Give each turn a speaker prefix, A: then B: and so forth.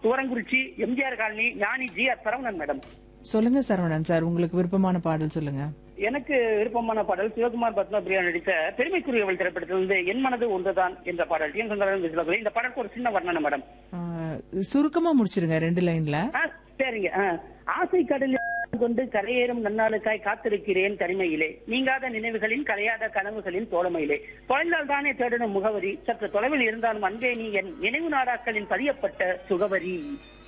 A: Thuvarankurichi MGR colony Gnani G R Saravanan madam
B: சொல்லுங்க Saravanan sir உங்களுக்கு விருப்பமான பாடல் சொல்லுங்க
A: எனக்கு விருப்பமான பாடல் சிவகுமார் பத்மபிரியா நடித்த பெருமைக்குரியவள் திரைப்படத்திலிருந்து என் மனது ஒன்றுதான் என்ற பாடல் டி என் சுந்தரன் விசிலகுரி. இந்த படத்துக்கு ஒரு சின்ன வர்ணனை மேடம்
B: ஆ, சுருக்கமா முடிச்சிருங்க ரெண்டு லைன்ல
A: ஆ, சரிங்க ஆ. ஆசை கடலில் கொண்டு கரையேறும் நன்னாளுக்காய் காத்திருக்கிறேன் தனிமையிலே நீங்காத நினைவுகளின் கலையாத கனவுகளின் தோழமையிலே தொலைந்தால் தானே தேடணும் முகவரி சற்று தொலைவில் இருந்தாலும் அன்பே நீ என் நினைவு நாடாக்களின் பதியப்பட்ட சுகவரி